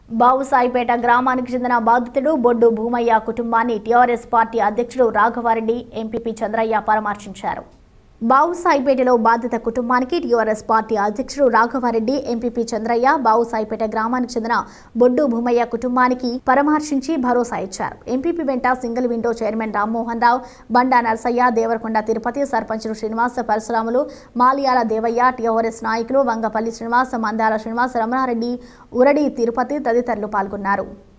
బావుసాయిపేట గ్రామానికి చెందిన బాధితుడు బొడ్డు భూమయ్య కుటుంబాన్ని టీఆర్ఎస్ పార్టీ అధ్యక్షుడు రాఘవారెడ్డి ఎంపీపీ చంద్రయ్య పరామర్శించారు బావుసాయిపేటలో బాధిత కుటుంబానికి టీఆర్ఎస్ పార్టీ అధ్యక్షుడు రాఘవారెడ్డి ఎంపీపీ చంద్రయ్య బావుసాయిపేట గ్రామానికి చెందిన బొడ్డు భూమయ్య కుటుంబానికి పరామర్శించి భరోసా ఇచ్చారు ఎంపీపీ వెంట single window chairman Rammohan Rao Banda Narasayya Devarakonda Tirupati సర్పంచులు శ్రీనివాస పరశురాములు మాలియాల దేవయ్య టీఆర్ఎస్ నాయకులు వంగపల్లి శ్రీనివాస మందాల శ్రీనివాస రమణారెడ్డి ఉరడి తిరుపతి తదితరులు పాల్గొన్నారు